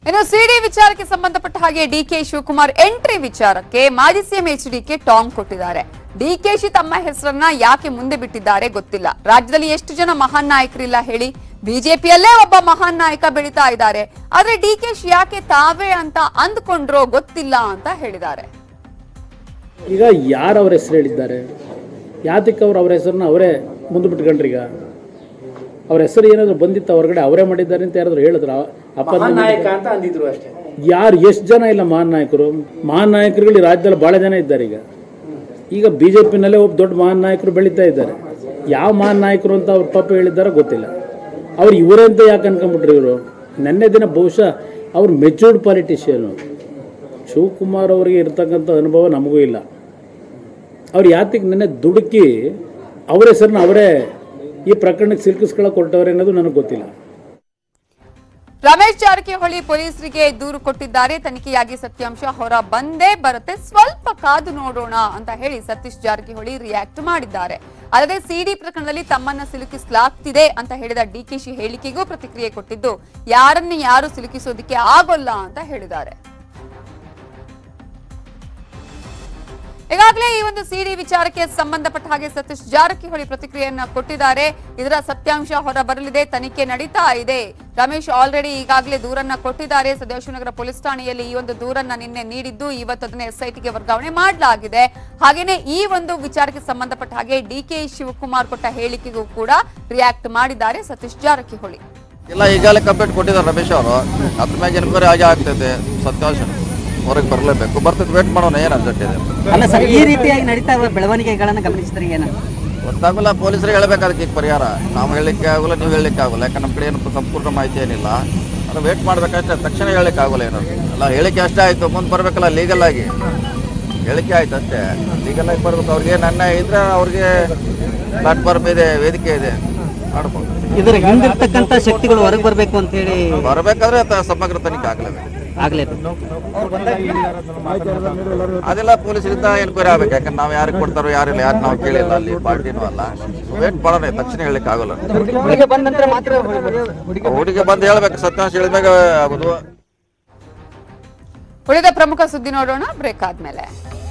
ಇನ್ನು ಸಿಡಿ ವಿಚಾರಕ್ಕೆ ಸಂಬಂಧಪಟ್ಟ ಹಾಗೆ ಡಿಕೆ ಶಿವಕುಮಾರ್ ಎಂಟ್ರಿ ವಿಚಾರಕ್ಕೆ ಮಾಜಿ ಸಿಎಂ ಎಚ್ ಡಿಕೆ ಟಾಂಗ್ ಕೊಟ್ಟಿದ್ದಾರೆ ಡಿಕೆಶಿ ತಮ್ಮ ಹೆಸರನ್ನ ಯಾಕೆ ಮುಂದೆ ಬಿಟ್ಟಿದ್ದಾರೆ ಗೊತ್ತಿಲ್ಲ ರಾಜ್ಯದಲ್ಲಿ ಎಷ್ಟು ಜನ ಮಹಾನ್ ನಾಯಕರಿಲ್ಲ ಹೇಳಿ ಬಿಜೆಪಿಯಲ್ಲೇ ಒಬ್ಬ ಮಹಾನ್ ನಾಯಕ ಬೆಳೀತಾ ಇದ್ದಾರೆ ಆದ್ರೆ ಡಿಕೆಶಿ ಯಾಕೆ ತಾವೇ ಅಂತ ಅಂದ್ಕೊಂಡ್ರೋ ಗೊತ್ತಿಲ್ಲ ಅಂತ ಹೇಳಿದ್ದಾರೆ ಈಗ ಯಾರು ಅವ್ರ ಹೆಸರು ಹೇಳಿದ್ದಾರೆ ಯಾತಕ್ಕೆ ಅವ್ರು ಅವ್ರ ಹೆಸರನ್ನ ಅವರೇ ಮುಂದೆ ಬಿಟ್ಕೊಂಡ್ರಿ ಈಗ ಅವ್ರ ಹೆಸರು ಏನಾದ್ರು ಬಂದಿತ್ತು ಹೊರಗಡೆ ಅವರೇ ಮಾಡಿದ್ದಾರೆ ಅಂತ ಯಾರಾದ್ರು ಹೇಳಿದ್ರ ಅಪ್ಪ ನಾಯಕ ಅಂತ ಅಂದಿದ್ರು ಅಷ್ಟೇ ಯಾರು ಎಷ್ಟು ಜನ ಇಲ್ಲ ಮಹಾನ್ ನಾಯಕರು ಮಹಾನ್ ನಾಯಕರುಗಳು ಈ ರಾಜ್ಯದಲ್ಲಿ ಭಾಳ ಜನ ಇದ್ದಾರೆ ಈಗ ಈಗ ಬಿ ಜೆ ಪಿನಲ್ಲೇ ಒಬ್ಬ ದೊಡ್ಡ ಮಹಾನ್ ನಾಯಕರು ಬೆಳೀತಾ ಇದ್ದಾರೆ ಯಾವ ಮಹಾನ್ ನಾಯಕರು ಅಂತ ಅವ್ರ ಪಾಪ ಹೇಳಿದ್ದಾರೋ ಗೊತ್ತಿಲ್ಲ ಅವ್ರು ಇವರೇ ಅಂತ ಯಾಕೆ ಅನ್ಕೊಂಬಿಟ್ರಿ ಇವರು ನೆನ್ನೆ ದಿನ ಬಹುಶಃ ಅವ್ರು ಮೆಚೂರ್ಡ್ ಪಾಲಿಟಿಷಿಯನು ಶಿವಕುಮಾರ್ ಅವರಿಗೆ ಇರ್ತಕ್ಕಂಥ ಅನುಭವ ನಮಗೂ ಇಲ್ಲ ಅವ್ರು ಯಾತಕ್ಕೆ ನೆನ್ನೆ ದುಡುಕಿ ಅವ್ರ ಹೆಸರನ್ನ ಅವರೇ ಈ ಪ್ರಕರಣಕ್ಕೆ ಸಿಲುಕಿಸ್ಕೊಳ್ಳೋಕೆ ಕೊಟ್ಟವ್ರೆ ಅನ್ನೋದು ನನಗೆ ಗೊತ್ತಿಲ್ಲ ರಮೇಶ್ ಜಾರಕಿಹೊಳಿ ಪೊಲೀಸರಿಗೆ ದೂರು ಕೊಟ್ಟಿದ್ದಾರೆ ತನಿಖೆಯಾಗಿ ಸತ್ಯಾಂಶ ಹೊರ ಬಂದೇ ಬರುತ್ತೆ ಸ್ವಲ್ಪ ಕಾದು ನೋಡೋಣ ಅಂತ ಹೇಳಿ ಸತೀಶ್ ಜಾರಕಿಹೊಳಿ ರಿಯಾಕ್ಟ್ ಮಾಡಿದ್ದಾರೆ ಅಲ್ಲದೆ ಸಿಡಿ ಪ್ರಕರಣದಲ್ಲಿ ತಮ್ಮನ್ನ ಸಿಲುಕಿಸಲಾಗ್ತಿದೆ ಅಂತ ಹೇಳಿದ ಡಿಕೆಶಿ ಹೇಳಿಕೆಗೂ ಪ್ರತಿಕ್ರಿಯೆ ಕೊಟ್ಟಿದ್ದು ಯಾರನ್ನ ಯಾರು ಸಿಲುಕಿಸೋದಕ್ಕೆ ಆಗೋಲ್ಲ ಅಂತ ಹೇಳಿದ್ದಾರೆ ಈಗಾಗಲೇ ಈ ಒಂದು ಸಿಡಿ ವಿಚಾರಕ್ಕೆ ಸಂಬಂಧಪಟ್ಟ ಹಾಗೆ ಸತೀಶ್ ಜಾರಕಿಹೊಳಿ ಪ್ರತಿಕ್ರಿಯೆಯನ್ನ ಕೊಟ್ಟಿದ್ದಾರೆ ಇದರ ಸತ್ಯಾಂಶ ಹೊರ ಬರಲಿದೆ ತನಿಖೆ ನಡೀತಾ ಇದೆ ರಮೇಶ್ ಆಲ್ರೆಡಿ ಈಗಾಗಲೇ ದೂರನ್ನ ಕೊಟ್ಟಿದ್ದಾರೆ ಸದಾಶಿವನಗರ ಪೊಲೀಸ್ ಠಾಣೆಯಲ್ಲಿ ಈ ಒಂದು ದೂರನ್ನ ನಿನ್ನೆ ನೀಡಿದ್ದು ಇವತ್ತು ಅದನ್ನ ಎಸ್ಐಟಿಗೆ ವರ್ಗಾವಣೆ ಮಾಡಲಾಗಿದೆ ಹಾಗೇನೆ ಈ ಒಂದು ವಿಚಾರಕ್ಕೆ ಸಂಬಂಧಪಟ್ಟ ಹಾಗೆ ಡಿಕೆ ಶಿವಕುಮಾರ್ ಕೊಟ್ಟ ಹೇಳಿಕೆಗೂ ಕೂಡ ರಿಯಾಕ್ಟ್ ಮಾಡಿದ್ದಾರೆ ಸತೀಶ್ ಜಾರಕಿಹೊಳಿ ಇಲ್ಲ ಈಗಾಗಲೇ ಕಂಪ್ಲೇಂಟ್ ಕೊಟ್ಟಿದ್ದಾರೆ ರಮೇಶ್ ಅವರು ಅದ್ರ ಮ್ಯಾಗ ಎನ್ಕ್ವೈರಿ ಆಗಿ ಆಗ್ತೈತೆ ಸತ್ಯಾಂಶ ಹೊರಗೆ ಬರಲೇಬೇಕು ಬರ್ತೈತೆ ವೇಟ್ ಮಾಡೋಣ ಏನು ಅರ್ಜೆಂಟ್ ಇದೆ ಅಲ್ಲ ಸರ್ ಈ ರೀತಿಯಾಗಿ ನಡೀತಾ ಇರುವ ಬೆಳವಣಿಗೆಗಳನ್ನು ಗಮನಿಸಿದ್ರೆ ಏನು ಗೊತ್ತಾಗಲ್ಲ ಪೊಲೀಸರಿಗೆ ಹೇಳಬೇಕು ಅದಕ್ಕೆ ಈಗ ಪರಿಹಾರ ನಾವು ಹೇಳಲಿಕ್ಕೆ ಆಗೋಲ್ಲ ನೀವು ಹೇಳಲಿಕ್ಕೆ ಆಗೋಲ್ಲ ಯಾಕಂದ್ರೆ ನಮ್ಮ ಕಡೆ ಏನು ಸಂಪೂರ್ಣ ಮಾಹಿತಿ ಏನಿಲ್ಲ ಅದು ವೇಟ್ ಮಾಡ್ಬೇಕಷ್ಟೇ ತಕ್ಷಣ ಹೇಳಲಿಕ್ಕೆ ಆಗೋಲ್ಲ ಏನು ಅಲ್ಲ ಹೇಳಿಕೆ ಅಷ್ಟೇ ಆಯಿತು ಮುಂದೆ ಬರಬೇಕಲ್ಲ ಲೀಗಲ್ ಆಗಿ ಹೇಳಿಕೆ ಆಯ್ತು ಅಷ್ಟೇ ಲೀಗಲ್ ಆಗಿ ಬರ್ಬೇಕು ಅವ್ರಿಗೆ ನನ್ನ ಇದ್ರೆ ಅವ್ರಿಗೆ ಪ್ಲಾಟ್ಫಾರ್ಮ್ ಇದೆ ವೇದಿಕೆ ಇದೆ ಮಾಡ್ಬೋದು ಇದರ ಹಿಂದಿರ್ತಕ್ಕಂಥ ಶಕ್ತಿಗಳು ಹೊರಗೆ ಬರಬೇಕು ಅಂತ ಹೇಳಿ ಬರಬೇಕಾದ್ರೆ ತ- ಸಮಗ್ರ ತನಿಖೆ ಆಗಲೇಬೇಕು ಆಗ್ಲೇಬೇಕು ಅದೆಲ್ಲ ಪೊಲೀಸರಿಂದ ಎನ್ಕ್ವೈರಿ ಆಗ್ಬೇಕು ಯಾಕಂದ್ರೆ ನಾವು ಯಾರಿಗೆ ಕೊಡ್ತಾರೋ ಯಾರಿಲ್ಲ ಯಾರು ನಾವು ಕೇಳಿಲ್ಲ ಅಲ್ಲಿ ಪಾರ್ಟಿನೂ ಅಲ್ಲ ವೇಟ್ ಮಾಡೋಣ ತಕ್ಷಣ ಹೇಳಲಿಕ್ಕೆ ಆಗೋಲ್ಲ ಹುಡುಗಿ ಬಂದ ನಂತರ ಮಾತ್ರ ಹುಡುಗಿ ಬಂದು ಹೇಳ್ಬೇಕು ಸತ್ಯಾಂಶ ಹೇಳಿದ್ಮ್ಯಾಗ ಆಗೋದು ಉಳಿದ ಪ್ರಮುಖ ಸುದ್ದಿ ನೋಡೋಣ ಬ್ರೇಕ್ ಆದ್ಮೇಲೆ